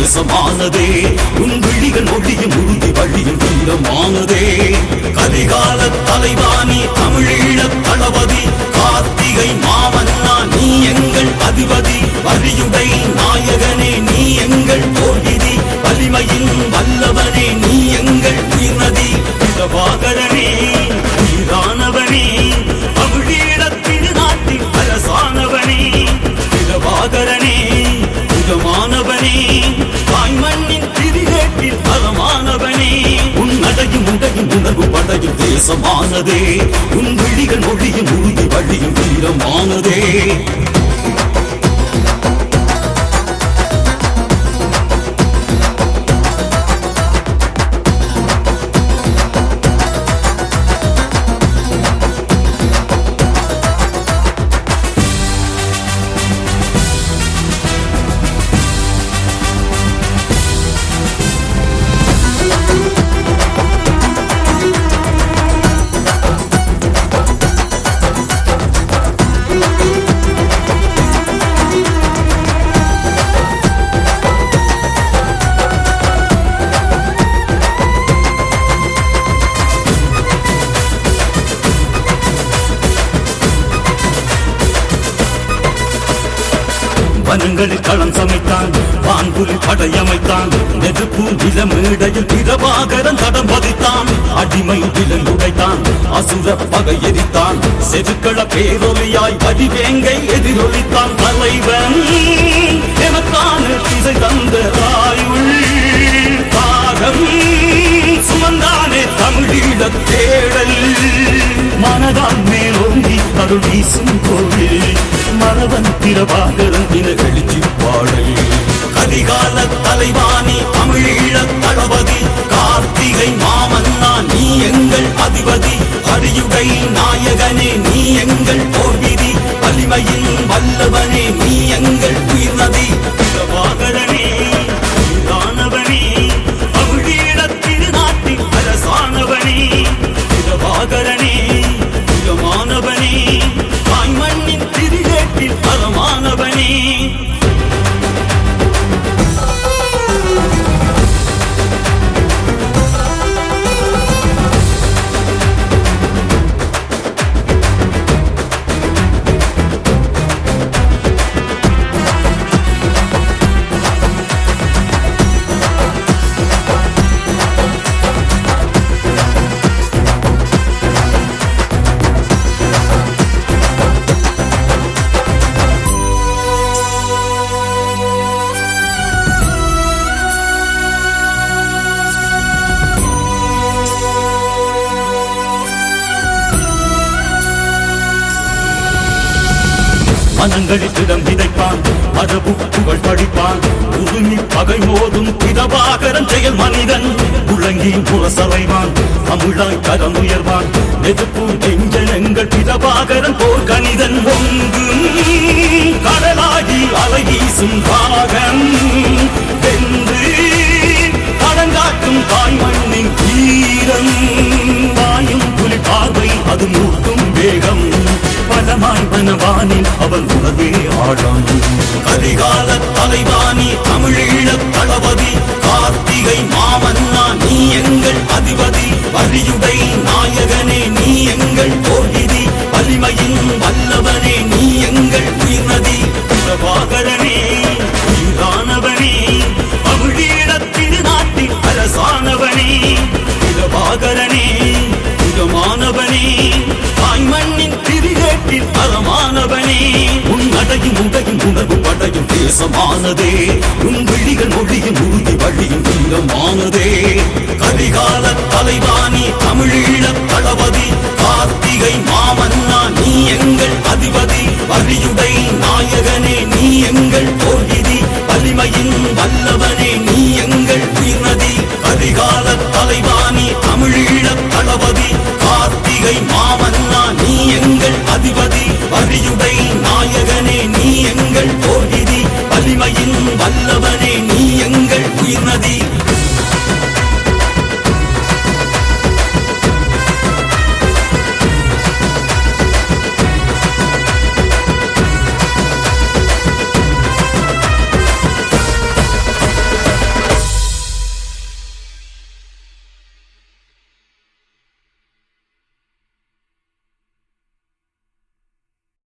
தேசமானதே உன் விழிகள் மொழியும் உறுதி வழியும் வீரமானதே கலிகால தலைவாணி தமிழீழ தளபதி கார்த்திகை மாமன்னா நீ எங்கள் அதிபதி வலியுடை நாயகனே நீ எங்கள் போர்விதி வலிமையின் வல்லவனே நீ எங்கள் உயிர்நதி பிரபாகரனே உயிரானவனே தமிழீழ திருநாட்டின் அரசானவனே பிரபாகரனே புகமானவனே தாய்மண்ணின் திரிகேட்டில் பலமானவனே உன் நடையும் உடையும் உணர்வு படையும் தேசமானதே உன் விழிகள் மொழியும் உறுதி வழியும் வீரமானதே வனங்களில் களம் சமைத்தான் வான்புலி படையமைத்தான் நெருப்பு நிலமேடையில் பிரபாகரன் தடம் பதித்தான் அடிமை விலன் உடைத்தான் அசுர பகை எரித்தான் செதுக்கள பேரொலியாய் வடிவேங்கை எதிரொலித்தான் தலைவன் எனக்கான திசை தந்த ஆயுள் தாகம் சுமந்தானே தமிழீழ தேடல் மனதால் மேலோங்கி அருள் வீசும் கோவில் மரவன் பிரபாகரன் இன எழுச்சி பாடல் கலிகால தலைவாணி தமிழீழ தளபதி கார்த்திகை மாமன்னா நீ எங்கள் அதிபதி அடியுடை நாயகனே நீ எங்கள் போர்விதி வலிமையின் வல்லவனே நீ எங்கள் உயிர்நதி பிரபாகரனே உயிரானவனே தமிழீழ திருநாட்டின் அரசானவனே பிரபாகரனே புகமானவனே தாய்மண்ணின் திரிகேட்டில் பலமானவனே மனங்களில் இடம் விதைப்பான் மரபு புகழ் படிப்பான் உருமி பகை மோதும் பிரபாகரன் செயல் மனிதன் உலங்கி முரசறைவான் தமிழாய் கரம் உயர்வான் நெருப்பு நெஞ்சனங்கள் பிரபாகரன் போர் கணிதன் ஒங்கும் கடலாகி அலை வீசும் பாகம் வென்று கடங்காட்டும் தாய்மண்ணின் வீரம் பாயும் புலி பார்வை அது மூட்டும் வேகம் பலமாய் வனவானில் அவன் உணவே ஆழம் கலிகால தலைவாணி தமிழீழ தளபதி கார்த்திகை மாமன்னா நீ எங்கள் அதிபதி வலியுடை நாயகனே நீ எங்கள் போர்விதி வலிமையின் வல்லவனே நீ எங்கள் உயிர்நதி பிரபாகரனே உயிரானவனே தமிழீழ திருநாட்டின் அரசானவனே பிரபாகரனே புகமானவனே தாய்மண்ணின் திரிகேட்டில் அறமானவனே உன் நடையும் உடையும் உணர்வு படையும் தேசமானதே உன் விழிகள் மொழியும் உறுதி வழியும் வீரமானதே